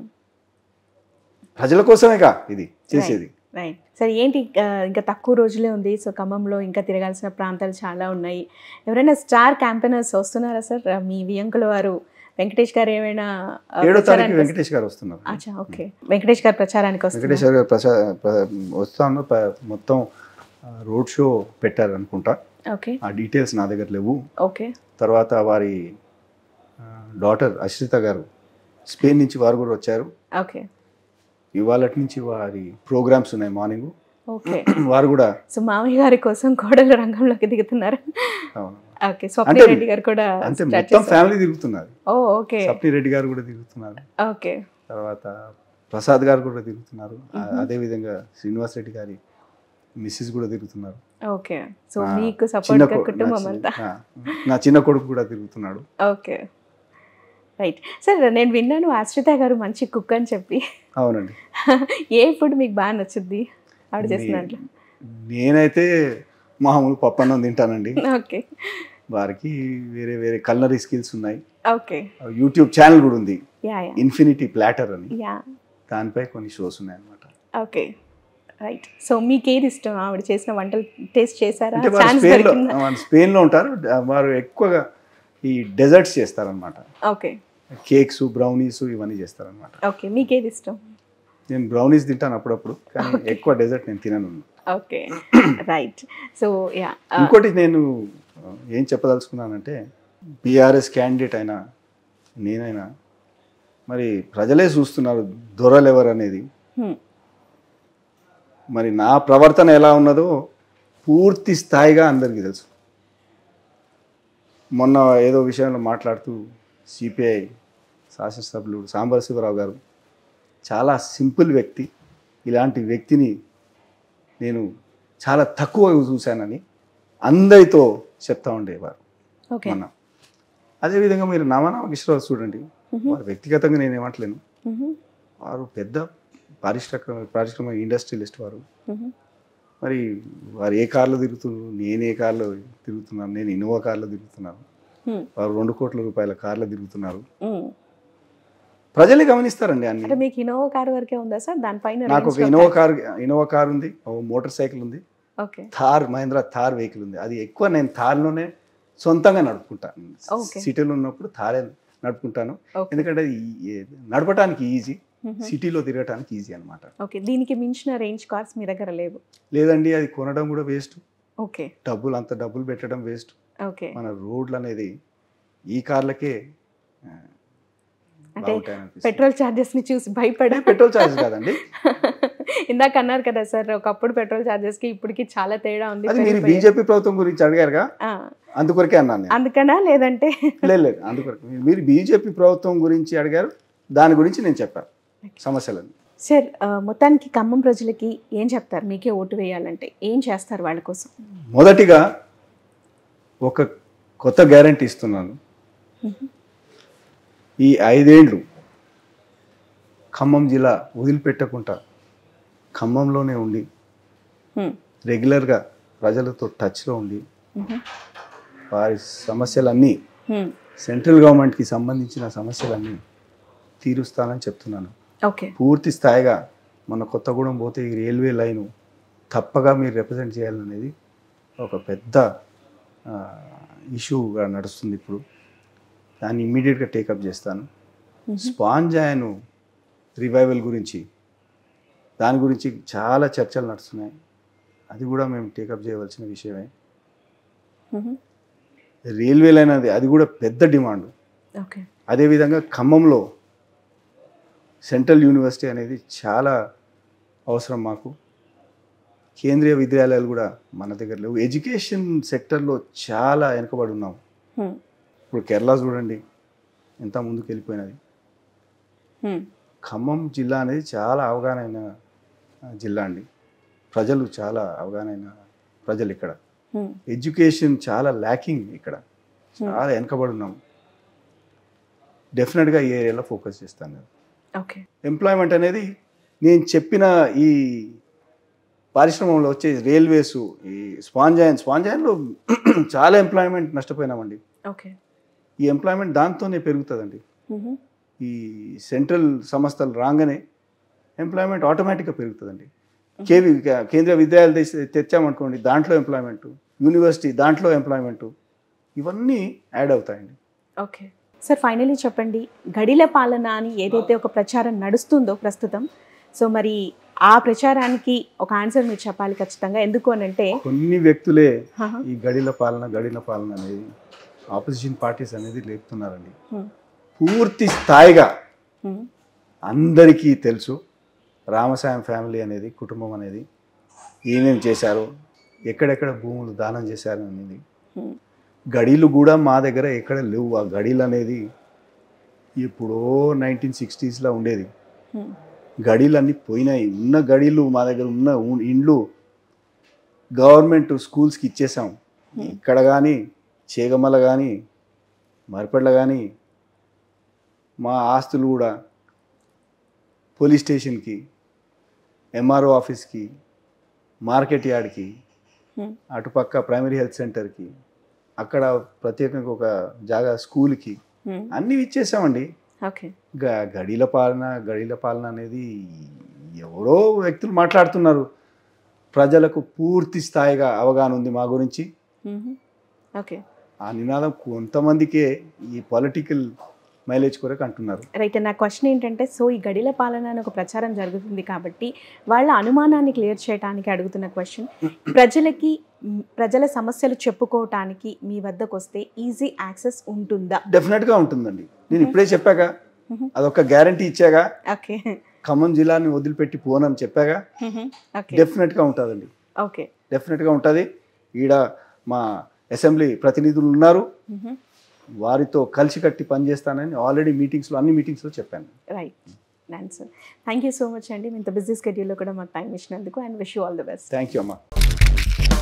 ప్రజల కోసమేగా ఇది చేసేది రైట్ సరే ఏంటి ఆ, ఇంకా తక్కువ రోజులే ఉంది సో ఖమ్మంలో ఇంకా తిరగాల్సిన ప్రాంతాలు చాలా ఉన్నాయి ఎవరైనా స్టార్ క్యాంపెయినర్స్ వస్తున్నారా సార్ మీ వియంకుల వారు వెంకటేష్ గారు ఏమైనా ఆ, ఏడో తారీఖు ప్రచారానికి వెంకటేష్ గారు వస్తున్నారు అచ్చా ఓకే వెంకటేష్ గారు ప్రచారానికి వస్తున్నారు వెంకటేశ్వర గారు ప్రసా ప్ర- వస్తాను ప- మొత్తం రోడ్ షో పెట్టారు అనుకుంటా ఓకే ఆ డీటెయిల్స్ నా దగ్గర లేవు ఓకే తర్వాత వారి డాటర్ అశ్రిత గారు స్పెయిన్ నుంచి వారు కూడా వచ్చారు ఓకే ఇవాళ నుంచి వారి ప్రోగ్రామ్స్ ఉన్నాయి మార్నింగ్ ఓకే వారు కూడా సో మామయ్య గారి కోసం కోడలు రంగంలోకి దిగుతున్నారు అవును. ఓకే స్వప్న అంటే- రెడ్డి గారు కూడా అంతే start మొత్తం చేశారు. ఫ్యామిలీ తిరుగుతున్నారు ఓ ఓకే సప్ని రెడ్డి గారు కూడా తిరుగుతున్నారు ఓకే తర్వాత ప్రసాద్ గారు కూడా తిరుగుతున్నారు ఆ- అదేవిధంగా శ్రీనివాస్ రెడ్డి గారి మిస్సెస్ కూడా తిరుగుతున్నారు ఓకే సో ఆ, మీకు చిన్న సపోర్ట్ గా కొ- కుటుంబం నా అంతా చి- ఆ, నా చిన్న కొడుకు కూడా తిరుగుతున్నాడు ఓకే రైట్ సార్ నేను విన్నాను ఆశ్రిత గారు మంచి కుక్ అని చెప్పి అవునండి ఏ ఫుడ్ మీకు బాగా నచ్చుద్ది ఆవిడ చేసిన దాంట్లో నేనైతే మామూలు పప్పన్నం తింటానండి ఓకే వారికి వేరే వేరే కల్నరీ స్కిల్స్ ఉన్నాయి ఓకే యూట్యూబ్ ఛానల్ కూడా ఉంది యా యా ఇన్ఫినిటీ ప్లాటర్ అని యా దానిపై కొన్ని షోస్ ఉన్నాయి అనమాట ఓకే రైట్ సో మీకు ఏది ఇష్టం ఆవిడ చేసిన వంటలు టేస్ట్ చేశారా అంటే వారు ఛాన్స్ స్పెయిన్లో దొరికిందా వారు స్పెయిన్లో ఉంటారు వారు ఎక్కువగా ఈ డెజర్ట్స్ చేస్తారనమాట ఓకే కేక్స్ బ్రౌనీస్ ఇవన్నీ చేస్తారనమాట ఓకే మీకు ఏది ఇష్టం నేను బ్రౌనీస్ తింటాను అప్పుడప్పుడు కానీ ఎక్కువ డెజర్ట్ నేను తినను ఓకే రైట్ సో యా ఇంకోటి నేను ఆ, ఏం చెప్పదలుచుకున్నానంటే బీఆర్ఎస్ క్యాండిడేట్ అయినా నేనైనా మరి ప్రజలే చూస్తున్నారు దొరలు ఎవరు అనేది మరి నా ప్రవర్తన ఎలా ఉన్నదో పూర్తి స్థాయిగా అందరికీ తెలుసు మొన్న ఏదో విషయంలో మాట్లాడుతూ సిపిఐ శాసనసభ్యులు సాంబర శివరావు గారు చాలా సింపుల్ వ్యక్తి ఇలాంటి వ్యక్తిని నేను చాలా తక్కువ చూశానని అందరితో చెప్తా ఉండేవారు ఓకే మొన్న అదేవిధంగా మీరు నామనామకిశ్వరరావు చూడండి వారు వ్యక్తిగతంగా నేను ఏమంటలేను వారు పెద్ద పారిశ్రామిక పారిశ్రామిక ఇండస్ట్రియలిస్ట్ వారు మరి వారు ఏ కార్లో తిరుగుతున్నారు నేను ఏ కార్లో తిరుగుతున్నాను నేను ఇన్నోవా కార్లో తిరుగుతున్నాను వారు రెండు కోట్ల రూపాయల కార్లో తిరుగుతున్నారు ప్రజలే గమనిస్తారండి అన్ని అంటే మీకు ఇన్నోవా కార్ వరకే ఉందా సార్ దానిపైన నాకు ఒక ఇన్నోవా కార్ ఇన్నోవా కార్ ఉంది ఒక మోటార్ సైకిల్ ఉంది okay Thar Mahindra Thar vehicle ఉంది అది ఎక్కువ నేను థార్లోనే సొంతంగా నడుపుకుంటాను Okay. సిటీలో ఉన్నప్పుడు థారే నడుపుకుంటాను Okay. ఎందుకంటే అది ఈ- నడపడానికి ఈజీ సిటీలో తిరగటానికి ఈజీ అన్నమాట ఓకే దీనికి మించిన రేంజ్ కార్స్ మీ దగ్గర లేవు లేదండి అది కొనడం కూడా వేస్ట్ ఓకే డబ్బులు అంత డబ్బులు పెట్టడం వేస్ట్ ఓకే మన రోడ్లు అనేది ఈ కార్లకే ఆ, అంటే బాగుంటాయని అనిపిస్తుంది. పెట్రోల్ చార్జెస్ ని చూసి భయపడా పెట్రోల్ ఛార్జ్ కాదండి ఇందాక అన్నారు కదా సార్ ఒకప్పుడు పెట్రోల్ చార్జెస్ కి ఇప్పటికి చాలా తేడా ఉంది అది మీరు పెరిగిపోయాయి. బీజేపీ ప్రభుత్వం గురించి అడిగారుగా ఆ, అందుకొరకే అన్నాను నేను అందుకనా లేదంటే లేదు లేదు అందుకొరకు మీరు- మీరు బీజేపీ ప్రభుత్వం గురించి అడిగారు దాని గురించి నేను చెప్పాను సమస్యలను సార్ ఆ, మొత్తానికి ఖమ్మం ప్రజలకి ఏం చెప్తారు మీకే ఓటు వేయాలంటే ఏం చేస్తారు వాళ్ళ కోసం మొదటిగా ఒక కొత్త గ్యారంటీ ఇస్తున్నాను ఈ ఐదేండ్లు ఖమ్మం జిల్లా వదిలిపెట్టకుండా ఖమ్మంలోనే ఉండి హ్మ్. రెగ్యులర్గా ప్రజలతో టచ్లో ఉండి మ్మ్. వారి సమస్యలన్నీ హ్మ్. సెంట్రల్ గవర్నమెంట్కి సంబంధించిన సమస్యలన్నీ తీరుస్తానని చెప్తున్నాను ఓకే పూర్తి స్థాయిగా మన కొత్తగూడెం పోతే ఈ రైల్వే లైను తప్పగా మీరు రిప్రజెంట్ చేయాలనేది ఒక పెద్ద ఇష్యూగా నడుస్తుంది ఇప్పుడు దాన్ని ఇమ్మీడియట్గా టేకప్ చేస్తాను స్పాంజాయను రివైవల్ గురించి దాని గురించి చాలా చర్చలు నడుస్తున్నాయి అది కూడా మేము టేకప్ చేయవలసిన విషయమే మ్మ్. రైల్వే లైన్ అది అది కూడా పెద్ద డిమాండ్ ఓకే అదేవిధంగా ఖమ్మంలో సెంట్రల్ యూనివర్సిటీ అనేది చాలా అవసరం మాకు కేంద్రీయ విద్యాలయాలు కూడా మన దగ్గర లేవు ఎడ్యుకేషన్ సెక్టర్లో చాలా వెనుకబడి ఉన్నాం హ్మ్. ఇప్పుడు కేరళ చూడండి ఎంత ముందుకు వెళ్ళిపోయినది హ్మ్. ఖమ్మం జిల్లా అనేది చాలా అవగాహన అయిన జిల్లా అండి ప్రజలు చాలా అవగాహన అయిన ప్రజలు ఇక్కడ హ్మ్. ఎడ్యుకేషన్ చాలా ల్యాకింగ్ ఇక్కడ చాలా వెనకబడి ఉన్నాం డెఫినెట్గా ఈ ఏరియాలో ఫోకస్ చేస్తాను నేను ఓకే ఎంప్లాయ్మెంట్ అనేది నేను చెప్పిన ఈ పారిశ్రమంలో వచ్చే రైల్వేస్ ఈ స్పాంజాయన్ స్పాంజాయన్లో చాలా ఎంప్లాయ్మెంట్ నష్టపోయినామండి ఓకే ఈ ఎంప్లాయ్మెంట్ దాంతోనే పెరుగుతుందండి మ్మ్. ఈ సెంట్రల్ సంస్థలు రాగానే ఎంప్లాయ్మెంట్ ఆటోమేటిక్గా పెరుగుతుందండి కేవి కేంద్రీయ విద్యాలయాలు తెచ్చి తెచ్చామనుకోండి దాంట్లో ఎంప్లాయ్మెంట్ యూనివర్సిటీ దాంట్లో ఎంప్లాయ్మెంట్ ఇవన్నీ యాడ్ అవుతాయండి ఓకే సార్ ఫైనలీ చెప్పండి గడిల పాలన అని ఏదైతే ఒక ప్రచారం నడుస్తుందో ప్రస్తుతం సో మరి ఆ ప్రచారానికి ఒక ఆన్సర్ మీరు చెప్పాలి ఖచ్చితంగా ఎందుకు అని అంటే కొన్ని వ్యక్తులే హహ. ఈ గడిల పాలన గడిల పాలన అనేది ఆపోజిషన్ పార్టీస్ అనేది లేపుతున్నారండి హ్మ్. పూర్తి స్థాయిగా హ్మ్. అందరికీ తెలుసు రామసాయం ఫ్యామిలీ అనేది కుటుంబం అనేది ఏమేమి చేశారు ఎక్కడెక్కడ భూములు దానం చేశారు అనేది Hmm. గడీలు కూడా మా దగ్గర ఎక్కడ లేవు ఆ గడీలు అనేది ఎప్పుడో నైన్టీన్ సిక్స్టీస్లో ఉండేది Hmm. గడీలు అన్నీ పోయినాయి ఉన్న గడీలు మా దగ్గర ఉన్న ఉ- ఇండ్లు గవర్నమెంట్ స్కూల్స్కి ఇచ్చేసాం ఇక్కడ కానీ చేగమల కానీ మరిపెడ్ల కానీ మా ఆస్తులు కూడా పోలీస్ స్టేషన్కి ఎంఆర్ఓ ఆఫీస్కి మార్కెట్ యార్డ్కి Hmm. అటుపక్క ప్రైమరీ హెల్త్ సెంటర్కి అక్కడ ప్రత్యేకంగా ఒక జాగా స్కూల్కి Hmm. అన్నీ ఇచ్చేసామండి ఓకే గ గడిల పాలన గడిల పాలన అనేది ఎవరో వ్యక్తులు మాట్లాడుతున్నారు ప్రజలకు పూర్తి స్థాయిగా అవగాహన ఉంది మా గురించి Mhm. ఓకే ఆ నినాదం కొంతమందికే ఈ పొలిటికల్ మైలేజ్ కొరకు అంటున్నారు రైట్ నా క్వశ్చన్ ఏంటంటే సో ఈ గడిల పాలన అని ఒక ప్రచారం జరుగుతుంది కాబట్టి వాళ్ళ అనుమానాన్ని క్లియర్ చేయడానికి అడుగుతున్న క్వశ్చన్ ప్రజలకి మ్, ప్రజల సమస్యలు చెప్పుకోవటానికి మీ వద్దకు వస్తే ఈజీ యాక్సెస్ ఉంటుందా డెఫినెట్గా ఉంటుందండి నేను ఇప్పుడే చెప్పాక Mhm. అదొక గ్యారంటీ ఇచ్చాగా ఓకే ఖమ్మం జిల్లాని వదిలిపెట్టి పోనని చెప్పాగా ఓకే డెఫినెట్గా ఉంటుందండి ఓకే డెఫినెట్గా ఉంటుంది ఈడ మా అసెంబ్లీ ప్రతినిధులు ఉన్నారు వారితో కలిసికట్టి పనిచేస్తానని ఆల్రెడీ మీటింగ్స్లో అన్ని మీటింగ్స్లో చెప్పాను right answer thank you so much అండి ఇంత బిజీ స్కెడ్యూల్లో కూడా మాకు టైం ఇచ్చినందుకు and wish you all the best thank you అమ్మా